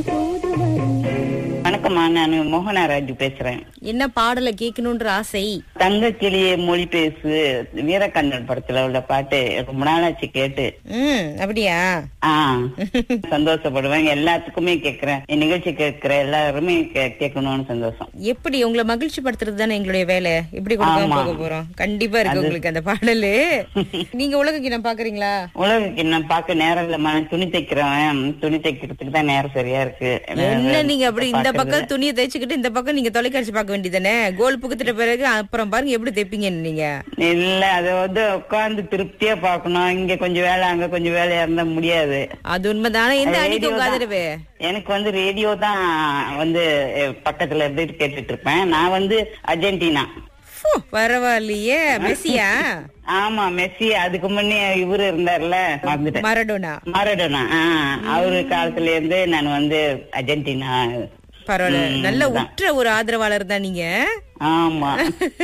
வணக்கம்மா நான் மோகனாராஜ் பேசுறேன் என்ன பாடலை கேட்கணுன்ற ஆசை தங்க கிளியே மொழி பேசு வீரக்கண்ணன் படத்துல உள்ள பாட்டு ரொம்ப நாளாச்சு கேட்டு ம் அப்படியா ஆ சந்தோஷப்படுவேன் எல்லாத்துக்குமே கேக்குறேன் என் நிகழ்ச்சி கேட்கிற எல்லாருமே கே- கேட்கணும்னு சந்தோஷம் எப்படி உங்களை மகிழ்ச்சி படுத்துறது தானே எங்களுடைய வேலை எப்படி கொடுக்காம ஆமா. போக போறோம் கண்டிப்பா இருக்கு உங்களுக்கு அந்த பாடலு நீங்க உலக கிணம் பாக்குறீங்களா உலகக்கு நான் பார்க்க நேரம் இல்லம்மா நான் துணி தைக்கிறவன் துணி தைக்கிறதுக்கு தான் நேரம் சரியா இருக்கு என்ன நீங்க அப்படி இந்த பார்க்கறது. பக்கம் துணியை தைச்சுக்கிட்டு இந்த பக்கம் நீங்க தொலைக்காட்சி பார்க்க வேண்டியதானே கோல் புகுத்திட்ட பிறகு அப்புறம் பாருங்க எப்படி தைப்பீங்கன்னு நீங்க இல்ல அது வந்து உட்கார்ந்து திருப்தியா பார்க்கணும் இங்க கொஞ்சம் வேலை அங்க கொஞ்சம் வேலையா இருந்தா முடியாது அது உண்மைதானே எந்த அது அணிக்கு radio உங்க தான். ஆதரவு எனக்கு வந்து ரேடியோ தான் வந்து அஹ், பக்கத்துல இருந்துட்டு கேட்டுட்டு இருப்பேன் நான் வந்து அர்ஜென்டினா ஃபு, பரவாயில்லையே மெஸ்ஸியா ஆமா மெஸ்ஸி அதுக்கு முன்னே இவரு இருந்தார்ல மறந்துட்டேன் மரடோனா மரடோனா ஆஹ் அவரு காலத்துல இருந்து நான் வந்து அர்ஜென்டினா பரவாயில்ல நல்ல உற்ற ஒரு ஆதரவாளர் தான் நீங்க ஆமா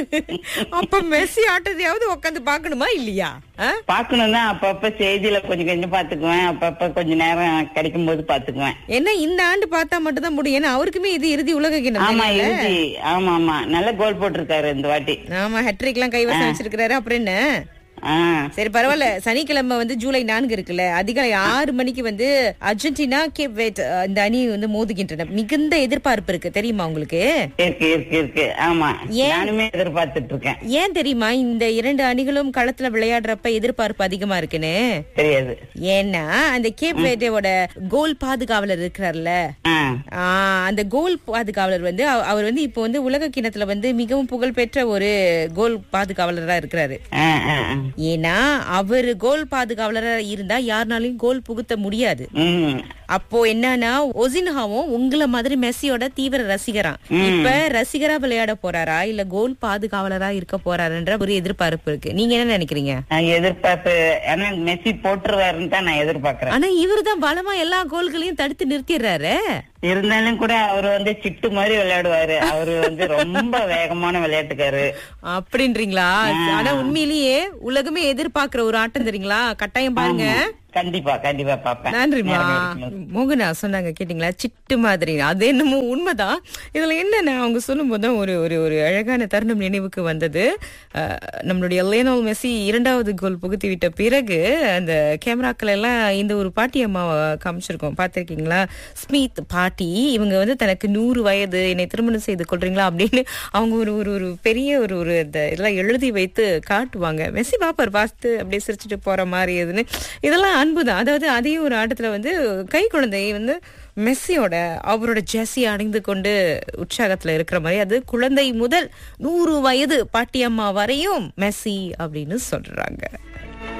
அப்ப மெஸ்ஸி ஆட்டத்தையாவது உட்காந்து பாக்கணுமா இல்லையா ஆ? பாக்கணும் தான் அப்பப்ப செய்தியில கொஞ்சம் கொஞ்சம் பாத்துக்குவேன் அப்பப்ப கொஞ்ச நேரம் கிடைக்கும் போது பாத்துக்குவேன் என்ன இந்த ஆண்டு பார்த்தா மட்டும் தான் முடியும் ஏன்னா அவருக்குமே இது இறுதி உலக கிண்ணம் ஆமா தானே? இறுதி ஆமா ஆமா நல்ல கோல் போட்டிருக்காரு இந்த வாட்டி ஆமா ஹெட்ரிக் எல்லாம் கைவசம் வச்சிருக்கிறாரு அப்புறம் என்ன ஆஹ் சரி பரவாயில்ல சனிக்கிழமை வந்து ஜூலை நான்கு இருக்குல்ல அதிகாலை ஆறு மணிக்கு வந்து அர்ஜென்டினா கேப் வேட் இந்த அணி வந்து மோதுகின்றன மிகுந்த எதிர்பார்ப்பு இருக்கு தெரியுமா உங்களுக்கு இருக்கு இருக்கு இருக்கு ஆமா ஏன்? நானுமே எதிர்பார்த்துட்டு இருக்கேன் ஏன் தெரியுமா இந்த இரண்டு அணிகளும் களத்துல விளையாடுறப்ப எதிர்பார்ப்பு அதிகமா இருக்குன்னு தெரியாது ஏன்னா அந்த கேப் வேட்டோட கோல் பாதுகாவலர் இருக்கிறார்ல ஆஹ் ஆ, அந்த கோல் பாதுகாவலர் வந்து அவ- அவர் வந்து இப்போ வந்து உலக கிணத்துல வந்து மிகவும் புகழ்பெற்ற ஒரு கோல் பாதுகாவலரா இருக்கிறாரு ஆஹ் ஆஹ் ஆஹ். ஏன்னா அவர் கோல் பாதுகாவலரா இருந்தா யாருனாலையும் கோல் புகுத்த முடியாது ம் அப்போ என்னன்னா ஒசின்ஹாவும் உங்களை மாதிரி மெஸ்ஸியோட தீவிர ரசிகராம் இப்ப ரசிகரா விளையாட போறாரா இல்ல கோல் பாதுகாவலரா இருக்க போறாருன்ற ஒரு எதிர்பார்ப்பு இருக்கு நீங்க என்ன நினைக்கிறீங்க நான் எதிர்பார்ப்பு ஆனா மெஸ்ஸி போட்டுருவாருன்னு தான் நான் எதிர்பார்க்கறேன் ஆனா இவருதான் பலமா எல்லா கோல்களையும் தடுத்து நிறுத்திடுறாரு இருந்தாலும் கூட அவர் வந்து சிட்டு மாதிரி விளையாடுவாரு அவரு வந்து ரொம்ப வேகமான விளையாட்டுக்காரு அப்படின்றீங்களா ஆனா உண்மையிலேயே உலகமே எதிர்பார்க்கிற ஒரு ஆட்டம் தெரியுங்களா கட்டாயம் பாருங்க கண்டிப்பா கண்டிப்பா பாப்பேன் நன்றிமா நேரம் கிடைக்கும்போது. மோகனா சொன்னாங்க கேட்டீங்களா சிட்டு மாதிரி அது என்னமோ உண்மைதான் இதுல என்னன்னா அவங்க சொல்லும் போதுதான் ஒரு ஒரு ஒரு அழகான தருணம் நினைவுக்கு வந்தது அஹ், நம்மளுடைய லியோனல் மெஸ்ஸி இரண்டாவது கோல் புகுத்தி விட்ட பிறகு அந்த கேமராக்கள் எல்லாம் இந்த ஒரு பாட்டி அம்மாவை காமிச்சிருக்கோம் பார்த்திருக்கீங்களா ஸ்மித் பாட்டி இவங்க வந்து தனக்கு நூறு வயது என்னை திருமணம் செய்து கொள்றீங்களா அப்படின்னு அவங்க ஒரு ஒரு ஒரு பெரிய ஒரு ஒரு இந்த இதெல்லாம் எழுதி வைத்து காட்டுவாங்க மெஸ்ஸி பாப்பார் பார்த்து அப்படியே சிரிச்சுட்டு போற மாதிரி இதுன்னு இதெல்லாம் அன்புதான் அதாவது அதையும் ஒரு ஆட்டத்துல வந்து கை குழந்தை வந்து மெஸ்ஸியோட அவரோட ஜெர்சி அணிந்து கொண்டு உற்சாகத்துல இருக்கிற மாதிரி அது குழந்தை முதல் நூறு வயது பாட்டியம்மா வரையும் மெஸ்ஸி அப்படின்னு சொல்றாங்க